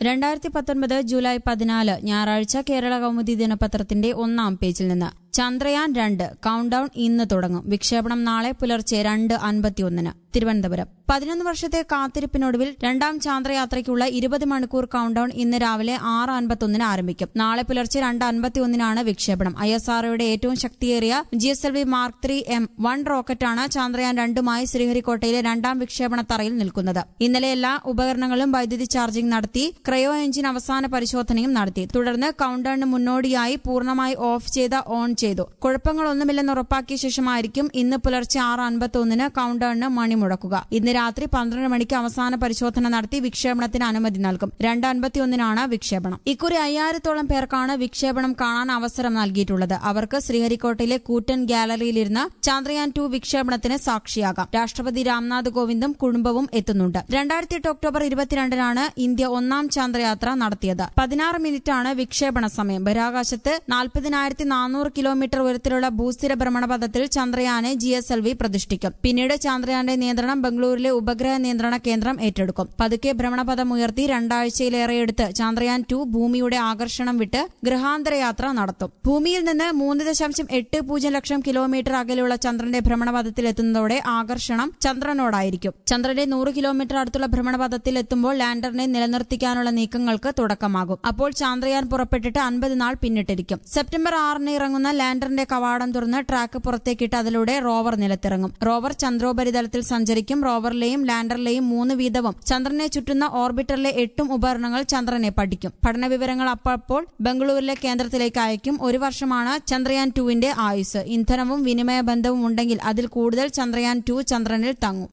രണ്ടായിരത്തി പത്തൊൻപത് ജൂലൈ പതിനാല് ഞായറാഴ്ച കേരള കൗമുദി ദിനപത്രത്തിന്റെ ഒന്നാം പേജിൽ നിന്ന് ചന്ദ്രയാൻ രണ്ട് കൌണ്ട് ഡൌൺ ഇന്ന് തുടങ്ങും വിക്ഷേപണം നാളെ പുലർച്ചെ രണ്ട് അൻപത്തിയൊന്നിന് തിരുവനന്തപുരം പതിനൊന്ന് വർഷത്തെ കാത്തിരിപ്പിനൊടുവിൽ രണ്ടാം ചാന്ദ്രയാത്രയ്ക്കുള്ള ഇരുപത് മണിക്കൂർ കൌണ്ട് ഡൌൺ ഇന്ന് രാവിലെ ആറ് അൻപത്തൊന്നിന് ആരംഭിക്കും നാളെ പുലർച്ചെ രണ്ട് അൻപത്തിയൊന്നിനാണ് വിക്ഷേപണം ഐ എസ് ആർഒയുടെ ഏറ്റവും ശക്തിയേറിയ G S L V Mark three M one റോക്കറ്റാണ് ചാന്ദ്രയാൻ രണ്ടുമായി ശ്രീഹരിക്കോട്ടയിലെ രണ്ടാം വിക്ഷേപണ തറയിൽ നിൽക്കുന്നത് ഇന്നലെ എല്ലാ ഉപകരണങ്ങളും വൈദ്യുതി ചാർജിംഗ് നടത്തി ക്രയോ എഞ്ചിൻ അവസാന പരിശോധനയും നടത്തി തുടർന്ന് കൌണ്ട് ഡൌണിന് മുന്നോടിയായി പൂർണ്ണമായി ഓഫ് ചെയ്ത ഓൺ ചെയ്തു കുഴപ്പങ്ങളൊന്നുമില്ലെന്ന് ഉറപ്പാക്കിയ ശേഷമായിരിക്കും ഇന്ന് പുലർച്ചെ ആറ് അൻപത്തൊന്നിന് കൌണ്ട് ഡൌണിന് മണി മുടക്കുക ഇന്ന് രാത്രി പന്ത്രണ്ട് മണിക്ക് അവസാന പരിശോധന നടത്തി വിക്ഷേപണത്തിന് അനുമതി നൽകും രണ്ട് അൻപത്തിയൊന്നിനാണ് വിക്ഷേപണം ഇക്കുറി അയ്യായിരത്തോളം പേർക്കാണ് വിക്ഷേപണം കാണാൻ അവസരം നൽകിയിട്ടുള്ളത് അവർക്ക് ശ്രീഹരിക്കോട്ടയിലെ കൂറ്റൻ ഗാലറിയിലിരുന്ന് ചാന്ദ്രയാൻ ടു വിക്ഷേപണത്തിന് സാക്ഷിയാകാം രാഷ്ട്രപതി രാംനാഥ് കോവിന്ദും കുടുംബവും എത്തുന്നുണ്ട് രണ്ടായിരത്തി എട്ട് ഒക്ടോബർ ഇരുപത്തിരണ്ടിനാണ് ഇന്ത്യ ഒന്നാം ചാന്ദ്രയാത്ര നടത്തിയത് പതിനാറ് മിനിറ്റാണ് വിക്ഷേപണ സമയം ബഹിരാകാശത്ത് നാൽപ്പതിനായിരത്തി നാനൂറ് കിലോമീറ്റർ ഉയരത്തിലുള്ള ഭൂസ്ഥിര ഭ്രമണപഥത്തിൽ ചന്ദ്രയാനെ ജി എസ് എൽ വി പ്രതിഷ്ഠിക്കും പിന്നീട് ചന്ദ്രയാന്റെ നിയന്ത്രണം ബംഗളൂരുവിലെ ഉപഗ്രഹ നിയന്ത്രണ കേന്ദ്രം ഏറ്റെടുക്കും പതുക്കെ ഭ്രമണപഥം ഉയർത്തി രണ്ടാഴ്ചയിലേറെ എടുത്ത് ചന്ദ്രയാൻ ടു ഭൂമിയുടെ ആകർഷണം വിട്ട് ഗ്രഹാന്തര യാത്ര നടത്തും ഭൂമിയിൽ നിന്ന് മൂന്ന് ദശാംശം എട്ട് പൂജ്യം ലക്ഷം കിലോമീറ്റർ അകലെയുള്ള ചന്ദ്രന്റെ ഭ്രമണപഥത്തിൽ എത്തുന്നതോടെ ആകർഷണം ചന്ദ്രനോടായിരിക്കും ചന്ദ്രന്റെ നൂറ് കിലോമീറ്റർ അടുത്തുള്ള ഭ്രമണപഥത്തിൽ എത്തുമ്പോൾ ലാൻഡറിനെ നിലനിർത്തിക്കാനുള്ള നീക്കങ്ങൾക്ക് തുടക്കമാകും അപ്പോൾ ചാന്ദ്രയാൻ പുറപ്പെട്ടിട്ട് അൻപത് നാൾ പിന്നിട്ടിരിക്കും സെപ്റ്റംബർ ആറിന് ഇറങ്ങുന്ന ലാൻഡറിന്റെ കവാടം തുറന്ന് ട്രാക്ക് പുറത്തേക്കിട്ട് അതിലൂടെ റോവർ നിലത്തിറങ്ങും റോവർ ചന്ദ്രോപരിതലത്തിൽ സഞ്ചരിക്കും റോവറിലെയും ലാൻഡറിലെയും മൂന്ന് വീതവും ചന്ദ്രനെ ചുറ്റുന്ന ഓർബിറ്ററിലെ എട്ടും ഉപകരണങ്ങൾ ചന്ദ്രനെ പഠിക്കും പഠന വിവരങ്ങൾ അപ്പോൾ ബംഗളൂരിലെ കേന്ദ്രത്തിലേക്ക് അയക്കും ഒരു വർഷമാണ് ചന്ദ്രയാൻ ടുവിന്റെ ആയുസ് ഇന്ധനവും വിനിമയ ബന്ധവും ഉണ്ടെങ്കിൽ അതിൽ കൂടുതൽ ചന്ദ്രയാൻ ടു ചന്ദ്രനിൽ തങ്ങും